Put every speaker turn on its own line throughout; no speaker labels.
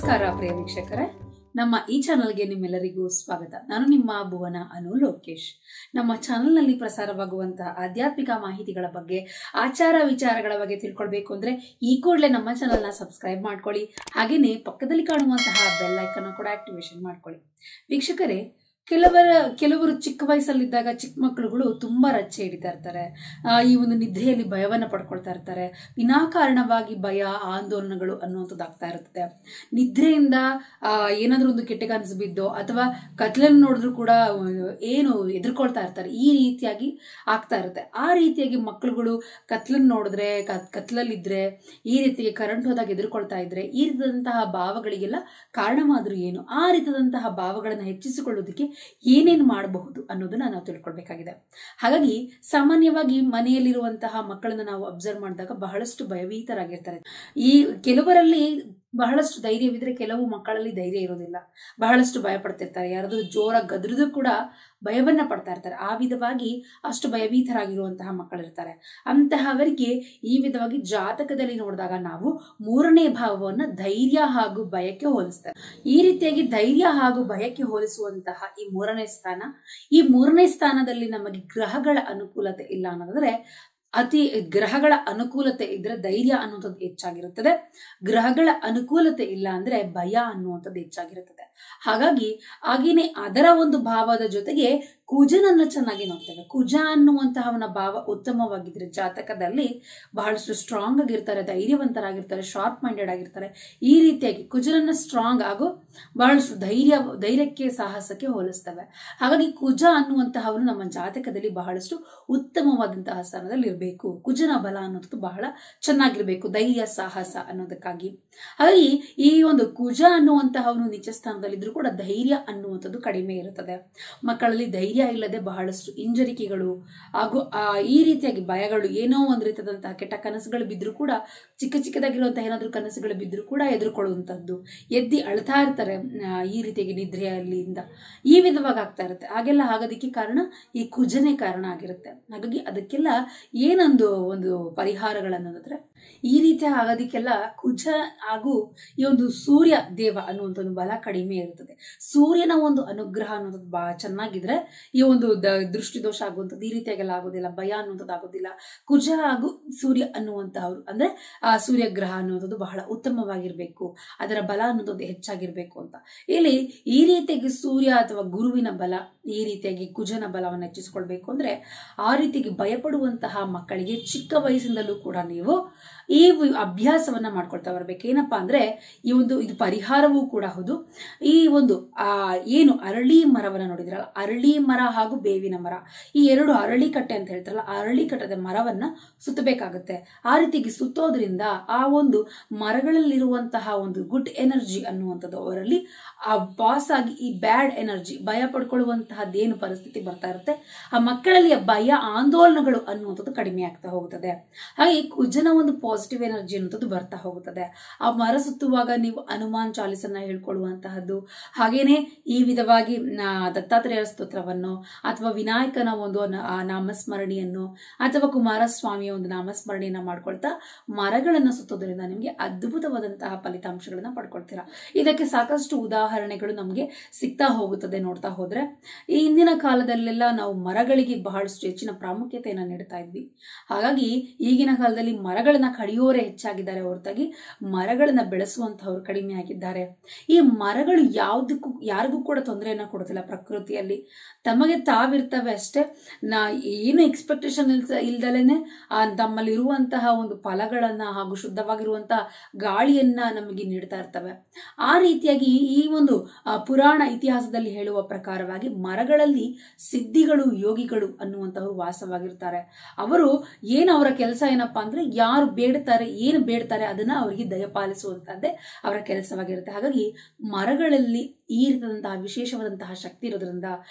ನಮಸ್ಕಾರ ಪ್ರಿಯ ವೀಕ್ಷಕರೇ ನಮ್ಮ ಈ ಚಾನಲ್ಗೆ ನಿಮ್ಮೆಲ್ಲರಿಗೂ ಸ್ವಾಗತ ನಾನು ನಿಮ್ಮ ಭುವನ ಅನು ಲೋಕೇಶ್ ನಮ್ಮ ಚಾನಲ್ನಲ್ಲಿ ಪ್ರಸಾರವಾಗುವಂತಹ ಆಧ್ಯಾತ್ಮಿಕ ಮಾಹಿತಿಗಳ ಬಗ್ಗೆ ಆಚಾರ ವಿಚಾರಗಳ ಬಗ್ಗೆ ತಿಳ್ಕೊಳ್ಬೇಕು ಅಂದ್ರೆ ಈ ಕೂಡಲೇ ನಮ್ಮ ಚಾನಲ್ನ ಸಬ್ಸ್ಕ್ರೈಬ್ ಮಾಡ್ಕೊಳ್ಳಿ ಹಾಗೇನೆ ಪಕ್ಕದಲ್ಲಿ ಕಾಣುವಂತಹ ಬೆಲ್ ಐಕನ್ ಕೂಡ ಆಕ್ಟಿವೇಶನ್ ಮಾಡ್ಕೊಳ್ಳಿ ವೀಕ್ಷಕರೇ ಕೆಲವರ ಕೆಲವರು ಚಿಕ್ಕ ವಯಸ್ಸಲ್ಲಿದ್ದಾಗ ಚಿಕ್ಕ ಮಕ್ಕಳುಗಳು ತುಂಬಾ ರಚ್ಚೆ ಹಿಡಿತಾ ಇರ್ತಾರೆ ಆ, ಈ ಒಂದು ನಿದ್ರೆಯಲ್ಲಿ ಭಯವನ್ನ ಪಡ್ಕೊಳ್ತಾ ಇರ್ತಾರೆ ವಿನಾಕಾರಣವಾಗಿ ಭಯ ಆಂದೋಲನಗಳು ಅನ್ನುವಂಥದ್ದು ಆಗ್ತಾ ಇರ್ತದೆ ನಿದ್ರೆಯಿಂದ ಆ, ಏನಾದ್ರೂ ಒಂದು ಕೆಟ್ಟ ಕನಸು ಬಿದ್ದೋ ಅಥವಾ ಕತ್ಲನ್ನು ನೋಡಿದ್ರು ಕೂಡ ಆ, ಏನು ಎದುರ್ಕೊಳ್ತಾ ಇರ್ತಾರೆ ಈ ರೀತಿಯಾಗಿ ಆಗ್ತಾ ಇರುತ್ತೆ ಆ ರೀತಿಯಾಗಿ ಮಕ್ಕಳುಗಳು ಕತ್ಲನ್ನು ನೋಡಿದ್ರೆ ಕ- ಕತ್ಲಲ್ಲಿದ್ರೆ ಈ ರೀತಿಯಾಗಿ ಕರೆಂಟ್ ಹೋದಾಗ ಎದುರ್ಕೊಳ್ತಾ ಇದ್ರೆ ಈ ರೀತಿಯಾದಂತಹ ಭಾವಗಳಿಗೆಲ್ಲ ಕಾರಣವಾದ್ರೂ ಏನು ಆ ರೀತಿಯಾದಂತಹ ಭಾವಗಳನ್ನು ಹೆಚ್ಚಿಸಿಕೊಳ್ಳೋದಕ್ಕೆ ಏನೇನು ಮಾಡಬಹುದು ಅನ್ನೋದನ್ನ ನಾವು ತಿಳ್ಕೊಳ್ಬೇಕಾಗಿದೆ ಹಾಗಾಗಿ ಸಾಮಾನ್ಯವಾಗಿ ಮನೆಯಲ್ಲಿರುವಂತಹ ಮಕ್ಕಳನ್ನ ನಾವು ಅಬ್ಸರ್ವ್ ಮಾಡಿದಾಗ ಬಹಳಷ್ಟು ಭಯಭೀತರಾಗಿರ್ತಾರೆ ಈ ಕೆಲವರಲ್ಲಿ ಬಹಳಷ್ಟು ಧೈರ್ಯವಿದ್ರೆ ಕೆಲವು ಮಕ್ಕಳಲ್ಲಿ ಧೈರ್ಯ ಇರೋದಿಲ್ಲ ಬಹಳಷ್ಟು ಭಯ ಪಡ್ತಿರ್ತಾರೆ ಯಾರಾದ್ರೂ ಜೋರಾಗಿ ಗದ್ರಿದ್ರು ಕೂಡ ಭಯವನ್ನ ಪಡ್ತಾ ಇರ್ತಾರೆ ಆ ವಿಧವಾಗಿ ಅಷ್ಟು ಭಯಭೀತರಾಗಿರುವಂತಹ ಮಕ್ಕಳಿರ್ತಾರೆ ಅಂತಹವರಿಗೆ ಈ ವಿಧವಾಗಿ ಜಾತಕದಲ್ಲಿ ನೋಡಿದಾಗ ನಾವು ಮೂರನೇ ಭಾವವನ್ನ ಧೈರ್ಯ ಹಾಗೂ ಭಯಕ್ಕೆ ಹೋಲಿಸ್ತಾರೆ ಈ ರೀತಿಯಾಗಿ ಧೈರ್ಯ ಹಾಗೂ ಭಯಕ್ಕೆ ಹೋಲಿಸುವಂತಹ ಈ ಮೂರನೇ ಸ್ಥಾನ ಈ ಮೂರನೇ ಸ್ಥಾನದಲ್ಲಿ ನಮಗೆ ಗ್ರಹಗಳ ಅನುಕೂಲತೆ ಇಲ್ಲ ಅನ್ನೋದಾದ್ರೆ ಅತಿ ಗ್ರಹಗಳ ಅನುಕೂಲತೆ ಇದ್ರೆ ಧೈರ್ಯ ಅನ್ನುವಂಥದ್ದು ಹೆಚ್ಚಾಗಿರುತ್ತದೆ ಗ್ರಹಗಳ ಅನುಕೂಲತೆ ಇಲ್ಲ ಅಂದ್ರೆ ಭಯ ಅನ್ನುವಂಥದ್ದು ಹೆಚ್ಚಾಗಿರುತ್ತದೆ ಹಾಗಾಗಿ ಹಾಗೇನೆ ಅದರ ಒಂದು ಭಾವದ ಜೊತೆಗೆ ಕುಜನನ್ನ ಚೆನ್ನಾಗಿ ನೋಡ್ತೇವೆ ಕುಜ ಅನ್ನುವಂತಹವನ ಭಾವ ಉತ್ತಮವಾಗಿದ್ರೆ ಜಾತಕದಲ್ಲಿ ಬಹಳಷ್ಟು ಸ್ಟ್ರಾಂಗ್ ಆಗಿರ್ತಾರೆ ಧೈರ್ಯವಂತರಾಗಿರ್ತಾರೆ ಶಾರ್ಪ್ ಮೈಂಡೆಡ್ ಆಗಿರ್ತಾರೆ ಈ ರೀತಿಯಾಗಿ ಕುಜನನ್ನ ಸ್ಟ್ರಾಂಗ್ ಹಾಗೂ ಬಹಳಷ್ಟು ಧೈರ್ಯ ಧೈರ್ಯಕ್ಕೆ ಸಾಹಸಕ್ಕೆ ಹೋಲಿಸ್ತವೆ ಹಾಗಾಗಿ ಕುಜ ಅನ್ನುವಂತಹವನು ನಮ್ಮ ಜಾತಕದಲ್ಲಿ ಬಹಳಷ್ಟು ಉತ್ತಮವಾದಂತಹ ಸ್ಥಾನದಲ್ಲಿ ಇರಬೇಕು ಕುಜನ ಬಲ ಅನ್ನೋದು ಬಹಳ ಚೆನ್ನಾಗಿರ್ಬೇಕು ಧೈರ್ಯ ಸಾಹಸ ಅನ್ನೋದಕ್ಕಾಗಿ ಹಾಗಾಗಿ ಈ ಒಂದು ಕುಜ ಅನ್ನುವಂತಹವನು ನಿಜ ಸ್ಥಾನದಲ್ಲಿದ್ರೂ ಕೂಡ ಧೈರ್ಯ ಅನ್ನುವಂಥದ್ದು ಕಡಿಮೆ ಇರುತ್ತದೆ ಮಕ್ಕಳಲ್ಲಿ ಧೈರ್ಯ ಇಲ್ಲದೆ ಬಹಳಷ್ಟು ಹಿಂಜರಿಕೆಗಳು ಹಾಗೂ ಆ ಈ ರೀತಿಯಾಗಿ ಭಯಗಳು ಏನೋ ಒಂದು ರೀತಿಯಾದಂತಹ ಕೆಟ್ಟ ಕನಸುಗಳು ಬಿದ್ದರೂ ಕೂಡ ಚಿಕ್ಕ ಚಿಕ್ಕದಾಗಿರುವಂತಹ ಏನಾದ್ರೂ ಕನಸುಗಳು ಬಿದ್ದರೂ ಕೂಡ ಎದುರುಕೊಳ್ಳುವಂಥದ್ದು ಎದ್ದಿ ಅಳ್ತಾ ಇರ್ತಾರೆ ಆ, ಈ ರೀತಿಯಾಗಿ ನಿದ್ರೆಯಲ್ಲಿಂದ ಈ ವಿಧವಾಗಿ ಆಗ್ತಾ ಇರುತ್ತೆ ಹಾಗೆಲ್ಲ ಆಗೋದಕ್ಕೆ ಕಾರಣ ಈ ಕುಜನೇ ಕಾರಣ ಆಗಿರುತ್ತೆ ಹಾಗಾಗಿ ಅದಕ್ಕೆಲ್ಲ ಏನೊಂದು ಒಂದು ಪರಿಹಾರಗಳನ್ನೋದಾದ್ರೆ ಈ ರೀತಿ ಆಗೋದಕ್ಕೆಲ್ಲ ಕುಜ ಹಾಗೂ ಈ ಒಂದು ಸೂರ್ಯ ದೇವ ಅನ್ನುವಂಥ ಒಂದು ಬಲ ಕಡಿಮೆ ಇರುತ್ತದೆ ಸೂರ್ಯನ ಒಂದು ಅನುಗ್ರಹ ಅನ್ನೋದು ಬಾ ಚೆನ್ನಾಗಿದ್ರೆ ಈ ಒಂದು ದ- ದೃಷ್ಟಿದೋಷ ಆಗುವಂಥದ್ದು ಈ ರೀತಿಯಾಗೆಲ್ಲ ಆಗೋದಿಲ್ಲ ಭಯ ಅನ್ನುವಂಥದ್ದು ಆಗೋದಿಲ್ಲ ಕುಜ ಹಾಗೂ ಸೂರ್ಯ ಅನ್ನುವಂತಹವ್ರು ಅಂದ್ರೆ ಆ ಸೂರ್ಯ ಗ್ರಹ ಅನ್ನುವಂಥದ್ದು ಬಹಳ ಉತ್ತಮವಾಗಿರ್ಬೇಕು ಅದರ ಬಲ ಅನ್ನೋದು ಹೆಚ್ಚಾಗಿರ್ಬೇಕು ಅಂತ ಇಲ್ಲಿ ಈ ರೀತಿಯಾಗಿ ಸೂರ್ಯ ಅಥವಾ ಗುರುವಿನ ಬಲ ಈ ರೀತಿಯಾಗಿ ಕುಜನ ಬಲವನ್ನು ಹೆಚ್ಚಿಸ್ಕೊಳ್ಬೇಕು ಅಂದ್ರೆ ಆ ರೀತಿಯಾಗಿ ಭಯಪಡುವಂತಹ ಮಕ್ಕಳಿಗೆ ಚಿಕ್ಕ ವಯಸ್ಸಿಂದಲೂ ಕೂಡ ನೀವು ಈ ವಿ- ಅಭ್ಯಾಸವನ್ನ ಮಾಡ್ಕೊಳ್ತಾ ಬರ್ಬೇಕು ಏನಪ್ಪಾ ಅಂದ್ರೆ ಈ ಒಂದು ಇದು ಪರಿಹಾರವೂ ಕೂಡ ಹೌದು ಈ ಒಂದು ಆ ಏನು ಅರಳಿ ಮರವನ್ನ ನೋಡಿದ್ರಲ್ಲ ಅರಳಿ ಮರ ಹಾಗೂ ಬೇವಿನ ಮರ ಈ ಎರಡು ಅರಳಿ ಕಟ್ಟೆ ಅಂತ ಹೇಳ್ತಾರಲ್ಲ ಆ ಅರಳಿ ಕಟ್ಟದ ಮರವನ್ನ ಸುತ್ತಬೇಕಾಗುತ್ತೆ ಆ ರೀತಿಗೆ ಸುತ್ತೋದ್ರಿಂದ ಆ ಒಂದು ಮರಗಳಲ್ಲಿರುವಂತಹ ಒಂದು ಗುಡ್ ಎನರ್ಜಿ ಅನ್ನುವಂಥದ್ದು ಅವರಲ್ಲಿ ಆ ಬಾಸ್ ಆಗಿ ಈ ಬ್ಯಾಡ್ ಎನರ್ಜಿ ಭಯ ಪಡ್ಕೊಳ್ಳುವಂತಹದ್ದೇನು ಪರಿಸ್ಥಿತಿ ಬರ್ತಾ ಇರುತ್ತೆ ಆ ಮಕ್ಕಳಲ್ಲಿ ಆ ಭಯ ಆಂದೋಲನಗಳು ಅನ್ನುವಂಥದ್ದು ಕಡಿಮೆ ಆಗ್ತಾ ಹೋಗುತ್ತದೆ ಹಾಗೆ ಕುಜನ ಒಂದು ಪಾಸಿಟಿವ್ ಎನರ್ಜಿ ಅನ್ನುವಂಥದ್ದು ಬರ್ತಾ ಹೋಗುತ್ತದೆ ಆ ಮರ ಸುತ್ತುವಾಗ ನೀವು ಹನುಮಾನ್ ಚಾಲಿಸನ್ನ ಹೇಳ್ಕೊಳ್ಳುವಂತಹದ್ದು ಹಾಗೇನೆ ಈ ವಿಧವಾಗಿ ನಾ- ದತ್ತಾತ್ರೇಯ ಸ್ತೋತ್ರವನ್ನು ಅಥವಾ ವಿನಾಯಕನ ಒಂದು ನ- ಆ ನಾಮಸ್ಮರಣೆಯನ್ನು ಅಥವಾ ಕುಮಾರಸ್ವಾಮಿಯ ಒಂದು ನಾಮಸ್ಮರಣೆಯನ್ನ ಮಾಡ್ಕೊಳ್ತಾ ಮರಗಳನ್ನು ಸುತ್ತೋದ್ರಿಂದ ನಿಮಗೆ ಅದ್ಭುತವಾದಂತಹ ಫಲಿತಾಂಶಗಳನ್ನ ಪಡ್ಕೊಳ್ತೀರಾ ಇದಕ್ಕೆ ಸಾಕಷ್ಟು ಉದಾಹರಣೆಗಳು ನಮಗೆ ಸಿಗ್ತಾ ಹೋಗುತ್ತದೆ ನೋಡ್ತಾ ಹೋದ್ರೆ ಈ ಹಿಂದಿನ ಕಾಲದಲ್ಲೆಲ್ಲ ನಾವು ಮರಗಳಿಗೆ ಬಹಳಷ್ಟು ಹೆಚ್ಚಿನ ಪ್ರಾಮುಖ್ಯತೆಯನ್ನು ನೀಡ್ತಾ ಇದ್ವಿ ಹಾಗಾಗಿ ಈಗಿನ ಕಾಲದಲ್ಲಿ ಮರಗಳನ್ನ ಕಡಿಯೋರೇ ಹೆಚ್ಚಾಗಿದ್ದಾರೆ ಹೊರತಾಗಿ ಮರಗಳನ್ನ ಬೆಳೆಸುವಂತಹವ್ರು ಕಡಿಮೆ ಆಗಿದ್ದಾರೆ ಈ ಮರಗಳು ಯಾವುದಕ್ಕೂ ಯಾರಿಗೂ ಕೂಡ ತೊಂದರೆಯನ್ನ ಕೊಡೋದಿಲ್ಲ ಪ್ರಕೃತಿಯಲ್ಲಿ ತಮಗೆ ತಾವಿರ್ತವೆ ಅಷ್ಟೇ ನಾ ಏನು ಎಕ್ಸ್ಪೆಕ್ಟೇಷನ್ ಇಲ್ದಲೇನೆ ಆ ತಮ್ಮಲ್ಲಿ ಇರುವಂತಹ ಒಂದು ಫಲಗಳನ್ನ ಹಾಗೂ ಶುದ್ಧವಾಗಿರುವಂತಹ ಗಾಳಿಯನ್ನ ನಮಗೆ ನೀಡ್ತಾ ಇರ್ತವೆ ಆ ರೀತಿಯಾಗಿ ಈ ಒಂದು ಆ, ಪುರಾಣ ಇತಿಹಾಸದಲ್ಲಿ ಹೇಳುವ ಪ್ರಕಾರವಾಗಿ ಮರಗಳಲ್ಲಿ ಸಿದ್ಧಿಗಳು ಯೋಗಿಗಳು ಅನ್ನುವಂತಹವರು ವಾಸವಾಗಿರ್ತಾರೆ ಅವರು ಏನು ಅವರ ಕೆಲಸ ಏನಪ್ಪಾ ಅಂದ್ರೆ ಯಾರು ಬೇಡ್ತಾರೆ ಏನು ಬೇಡ್ತಾರೆ ಅದನ್ನ ಅವರಿಗೆ ದಯಪಾಲಿಸುವಂತದ್ದೇ ಅವರ ಕೆಲಸವಾಗಿರುತ್ತೆ ಹಾಗಾಗಿ ಮರಗಳಲ್ಲಿ ಈ ರೀತಿಯಾದಂತಹ ವಿಶೇಷವಾದಂತಹ ಶಕ್ತಿ ಇರೋದ್ರಿಂದ ಈ ರೀತಿ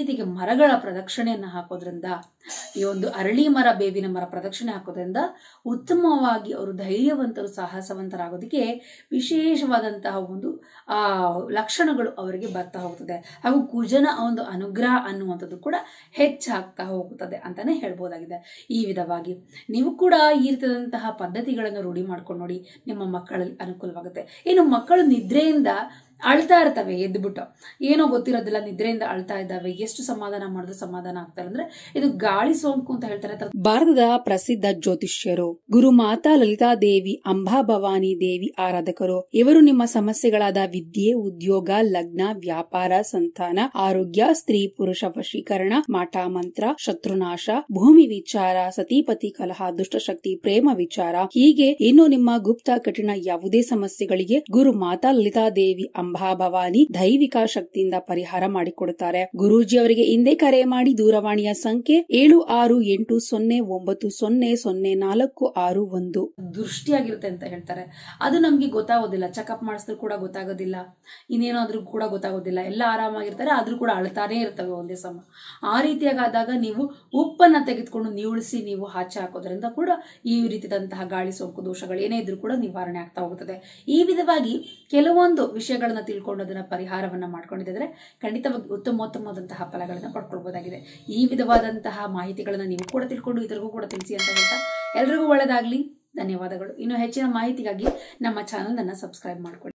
ರೀತಿಗೆ ಮರಗಳ ಪ್ರದಕ್ಷಿಣೆಯನ್ನು ಹಾಕೋದ್ರಿಂದ ಈ ಒಂದು ಅರಳಿ ಮರ ಬೇವಿನ ಮರ ಪ್ರದಕ್ಷಿಣೆ ಹಾಕೋದ್ರಿಂದ ಉತ್ತಮವಾಗಿ ಅವರು ಧೈರ್ಯವಂತರು ಸಾಹಸವಂತರಾಗೋದಕ್ಕೆ ವಿಶೇಷವಾದಂತಹ ಒಂದು ಆ ಲಕ್ಷಣಗಳು ಅವರಿಗೆ ಬರ್ತಾ ಹೋಗ್ತದೆ ಹಾಗೂ ಕುಜನ ಒಂದು ಅನುಗ್ರಹ ಅನ್ನುವಂಥದ್ದು ಕೂಡ ಹೆಚ್ಚಾಗ್ತಾ ಹೋಗುತ್ತದೆ ಅಂತಾನೆ ಹೇಳ್ಬೋದಾಗಿದೆ ಈ ವಿಧವಾಗಿ ನೀವು ಕೂಡ ಈ ರೀತಿಯಾದಂತಹ ಪದ್ಧತಿಗಳನ್ನು ರೂಢಿ ಮಾಡ್ಕೊಂಡು ನೋಡಿ ನಿಮ್ಮ ಮಕ್ಕಳಲ್ಲಿ ಅನುಕೂಲವಾಗುತ್ತೆ ಇನ್ನು ಮಕ್ಕಳು ನಿದ್ರೆಯಿಂದ ಅಳ್ತಾ ಇರ್ತವೆ ಎದ್ಬಿಟ್ಟು ಏನೋ ಗೊತ್ತಿರೋದಿಲ್ಲ ನಿದ್ರೆಯಿಂದ ಅಳ್ತಾ ಇದ್ದಾವೆ ಎಷ್ಟು ಸಮಾಧಾನ ಮಾಡಿದ್ರು ಸಮಾಧಾನ ಆಗ್ತಾರೆ ಅಂದ್ರೆ ಇದು ಗಾಳಿ ಸೋಂಕು ಅಂತ ಹೇಳ್ತಾರೆ
ಭಾರತದ ಪ್ರಸಿದ್ಧ ಜ್ಯೋತಿಷ್ಯರು ಗುರುಮಾತಾ ಲಲಿತಾ ದೇವಿ ಅಂಬಾ ಭವಾನಿ ದೇವಿ ಆರಾಧಕರು ಇವರು ನಿಮ್ಮ ಸಮಸ್ಯೆಗಳಾದ ವಿದ್ಯೆ ಉದ್ಯೋಗ ಲಗ್ನ ವ್ಯಾಪಾರ ಸಂತಾನ ಆರೋಗ್ಯ ಸ್ತ್ರೀ ಪುರುಷ ವಶೀಕರಣ ಮಾಟ ಮಂತ್ರ ಶತ್ರುನಾಶ ಭೂಮಿ ವಿಚಾರ ಸತಿಪತಿ ಕಲಹ ದುಷ್ಟಶಕ್ತಿ ಪ್ರೇಮ ವಿಚಾರ ಹೀಗೆ ಇನ್ನು ನಿಮ್ಮ ಗುಪ್ತ ಕಠಿಣ ಯಾವುದೇ ಸಮಸ್ಯೆಗಳಿಗೆ ಗುರು ಮಾತಾ ಲಲಿತಾ ದೇವಿ ಅಂಬಾ ಭವಾನಿ ದೈವಿಕ ಶಕ್ತಿಯಿಂದ ಪರಿಹಾರ ಮಾಡಿಕೊಡುತ್ತಾರೆ ಗುರೂಜಿ ಅವರಿಗೆ ಹಿಂದೆ ಕರೆ ಮಾಡಿ ದೂರವಾಣಿಯ ಸಂಖ್ಯೆ ಏಳು ಆರು ಎಂಟು ಸೊನ್ನೆ ಒಂಬತ್ತು ಸೊನ್ನೆ ಸೊನ್ನೆ ನಾಲ್ಕು ಆರು ಒಂದು
ದೃಷ್ಟಿಯಾಗಿರುತ್ತೆ ಅಂತ ಹೇಳ್ತಾರೆ ಅದು ನಮ್ಗೆ ಗೊತ್ತಾಗೋದಿಲ್ಲ ಚೆಕಪ್ ಮಾಡಿಸಿದ್ರು ಕೂಡ ಗೊತ್ತಾಗೋದಿಲ್ಲ ಇನ್ನೇನಾದ್ರೂ ಕೂಡ ಗೊತ್ತಾಗೋದಿಲ್ಲ ಎಲ್ಲ ಆರಾಮಾಗಿರ್ತಾರೆ ಆದ್ರೂ ಕೂಡ ಅಳ್ತಾನೆ ಇರ್ತವೆ ಒಂದೇ ಸಮ ಆ ರೀತಿಯಾಗಿ ಆದಾಗ ನೀವು ಉಪ್ಪನ್ನ ತೆಗೆದುಕೊಂಡು ನೀವುಳಿಸಿ ನೀವು ಹಾಚೆ ಹಾಕೋದ್ರಿಂದ ಕೂಡ ಈ ರೀತಿಯಾದಂತಹ ಗಾಳಿ ಸೋಂಕು ದೋಷಗಳು ಏನೇ ಇದ್ರೂ ಕೂಡ ನಿವಾರಣೆ ಆಗ್ತಾ ಹೋಗುತ್ತದೆ ಈ ವಿಧವಾಗಿ ಕೆಲವೊಂದು ವಿಷಯಗಳನ್ನ ತಿಳ್ಕೊಂಡು ಅದನ್ನ ಪರಿಹಾರವನ್ನ ಮಾಡ್ಕೊಂಡಿದ್ರೆ ಖಂಡಿತವಾಗಿ ಉತ್ತಮೋತ್ತಮವಾದಂತಹ ಫಲಗಳನ್ನ ಪಡ್ಕೊಳ್ಬಹುದಾಗಿದೆ ಈ ವಿಧವಾದಂತಹ ಮಾಹಿತಿಗಳನ್ನ ನೀವು ಕೂಡ ತಿಳ್ಕೊಂಡು ಇತರಿಗೂ ಕೂಡ ತಿಳಿಸಿ ಅಂತ ಹೇಳ್ತಾ ಎಲ್ರಿಗೂ ಒಳ್ಳೆದಾಗ್ಲಿ ಧನ್ಯವಾದಗಳು ಇನ್ನು ಹೆಚ್ಚಿನ ಮಾಹಿತಿಗಾಗಿ ನಮ್ಮ ಚಾನಲ್ ಅನ್ನ ಸಬ್ಸ್ಕ್ರೈಬ್ ಮಾಡ್ಕೊಳ್ಳಿ